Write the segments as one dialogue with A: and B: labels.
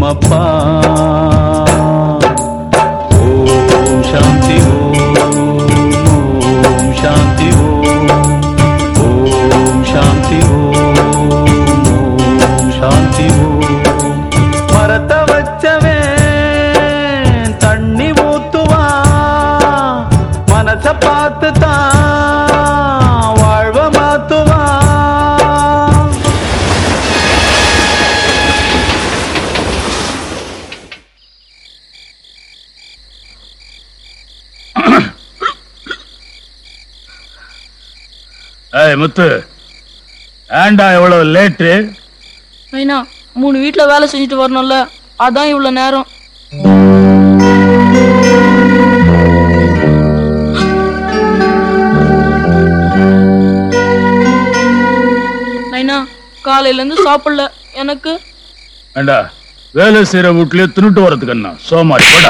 A: சுமப்பா ஓம் சாந்தி ஓம் ஓம் சாந்தி ஓம் ஓம் சாந்தி ஓம் ஓம் சாந்தி ஓம் மரத்த வச்சவன் தண்ணி ஊத்துவா மனச பார்த்து தான் வாழ்வ மாத்துவா
B: ஏய் முத்து ஏன்டா இவ்வளவு லேட்டு
C: ஐயா மூணு வீட்ல வேலை செஞ்சுட்டு வரணும்ல அதான் இவ்வளவு நேரம் நைனா காலையில இருந்து சாப்பிடல எனக்கு
B: ஏண்டா வேலை செய்யற வீட்லயே தின்னுட்டு வரதுக்கு என்ன சோமாரி போடா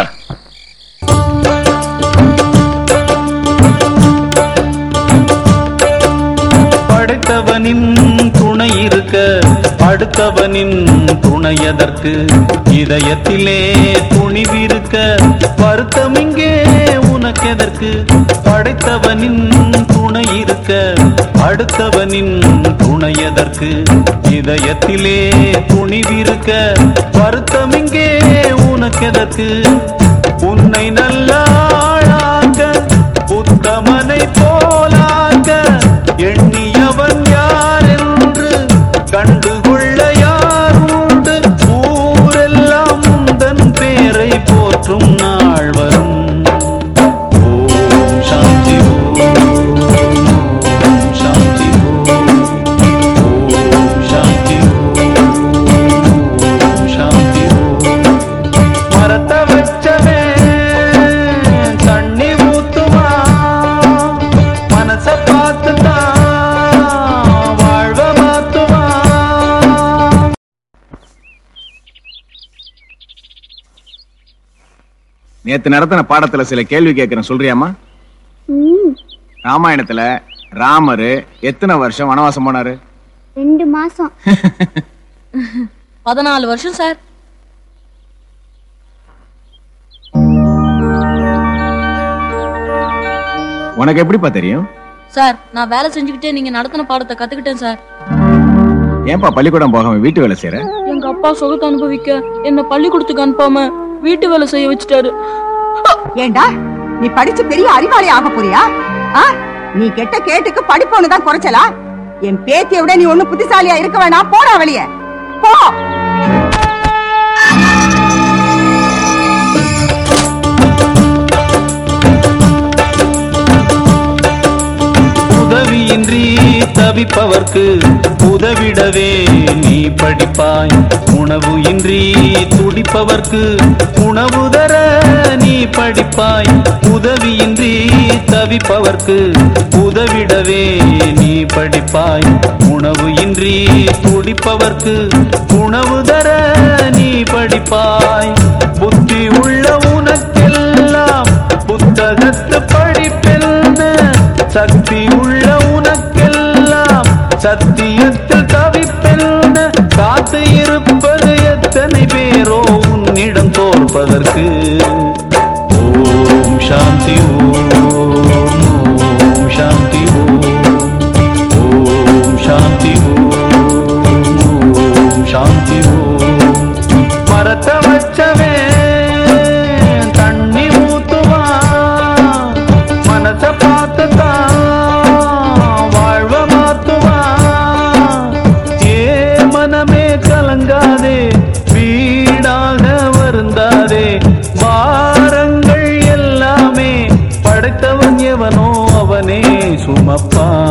A: படைத்தவனின் துணை இருக்க அடுத்தவனின் துணை எதற்கு இதயத்திலே துணிவிருக்க வருத்தம் இங்கே உனக்கெதற்கு படைத்தவனின் துணை இருக்க அடுத்தவனின் துணை எதற்கு இதயத்திலே துணிவிருக்க வருத்தம் இங்கே உனக்கெதற்கு உன்னை நல்ல ஆளாக்க உத்தமனை போலாக்க எண்ணியவன் யார் என்று கண்டுகொள்ள யார் உண்டு ஊரெல்லாம் உந்தன் பேரை போற்றும் நாள் வரும் ஓம் சாந்தி ஓம் ஓம் சாந்தி ஓம் ஓம் சாந்தி ஓம் சாந்தி ஓம் மரத்த வச்சவே தண்ணி ஊத்துவா மனச பார்த்து தான் வாழ்வ மாத்துவா
D: நேத்து நடத்தின பாடத்துல சில கேள்வி கேட்கிறேன் சொல்றியாமா ராமாயணத்துல ராமரு எத்தனை வருஷம் வனவாசம் போனாரு
E: ரெண்டு மாசம்
C: பதினாலு வருஷம் சார்
D: உனக்கு எப்படிப்பா தெரியும்
C: சார் நான் வேலை செஞ்சுக்கிட்டே நீங்க நடத்தின பாடத்தை கத்துக்கிட்டேன் சார்
D: ஏன்பா பள்ளிக்கூடம் போகாம வீட்டு வேலை செய்யற
C: எங்க அப்பா சுகத்தை அனுபவிக்க என்ன பள்ளிக்கூடத்துக்கு அனுப்பாம வீட்டு வேலை செய்ய வச்சுட்டாரு
F: ஏண்டா நீ படிச்சு பெரிய அறிவாளி ஆக போறியா ஆ? நீ கெட்ட கேட்டுக்கு படிப்பு தான் குறைச்சலா என் பேத்திய விட நீ ஒண்ணு புத்திசாலியா இருக்க வேணாம் போடா வெளிய போ
A: உதவியின்றி தவிப்பவர்க்கு உதவிடவே நீ படிப்பாய் உணவு இன்றி துடிப்பவர்க்கு உணவு தர நீ படிப்பாய் உதவியின்றி தவிப்பவர்க்கு உதவிடவே நீ படிப்பாய் உணவு இன்றி துடிப்பவர்க்கு உணவு தர நீ படிப்பாய் புத்தி உள்ள உனக்கெல்லாம் புத்தகத்து படிப்பெல்ல சக்தி உள்ள உனக்கெல்லாம் சத்தியத்தில் தவிப்பெல்ல காத்து இருப்பது எத்தனை பேரோ உன்னிடம் தோற்பதற்கு ஓம் சாந்தி ஓம் ஓம் சாந்தி ஓம் ஓம் சாந்தி ஓம் ஓம் சாந்தி ஓம் மரத்த வச்சவே தண்ணி ஊத்துவா மனச பார்த்து தான் வாழ்வ மாத்துவா ஏ மனமே கலங்காதே வீடாக வருந்தாதே பாரங்கள் எல்லாமே படைத்தவன் எவனோ அவனே சுமப்பா